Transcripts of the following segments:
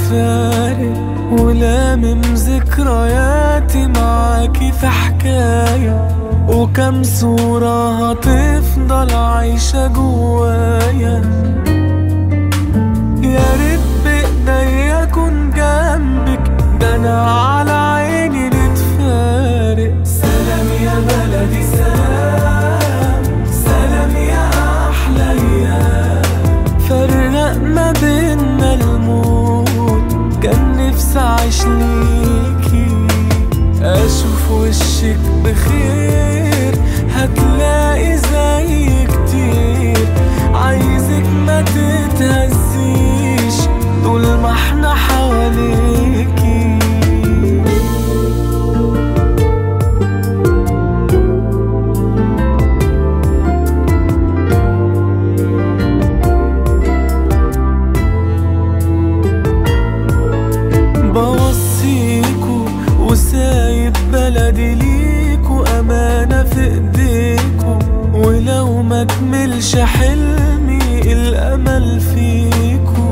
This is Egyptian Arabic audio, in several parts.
نتفارق ولامم ذكرياتي معاكي في حكاية وكم صورة هتفضل عايشة جوايا يا ريت بإيديا أكون جنبك ده أنا على عيني نتفارق سلام يا بلدي سلام سلام يا أحلى أيام فرق ما بينا الموت كان نفسي أعيش ليكي أشوف وشك بخير هتلاقي زي كتير عايزك ما تتهزيش طول ما احنا حواليكي بوصيكوا وسايب بلدي ليكوا أمانة في ايديكوا ولو ما كملش حلمي الأمل فيكوا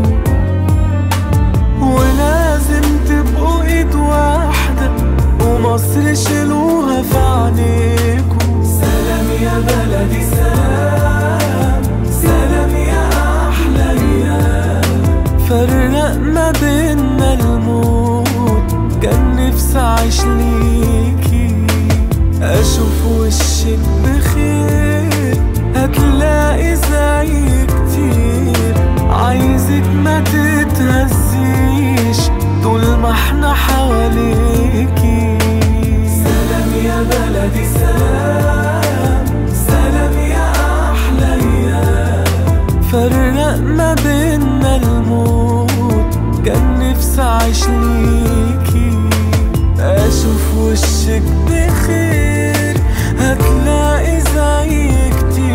ولازم تبقوا ايد واحدة ومصر شيلوها في عينيكوا سلام يا بلدي سلام سلام يا أحلى أيام فرق ما بينا الموت كان نفسي أعيش ليكي أشوف وشك بخير هتلاقي زي كتير عايزك ما تتهزيش طول ما احنا حواليكي سلام يا بلدي سلام سلام يا أحلى أيام فرق ما بينا الموت كان نفسي أعيش ليكي أشوف وشك بخير هتلاقي زي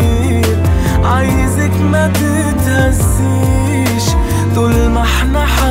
كتير عايزك ما تتهزيش طول ما احنا حواليكي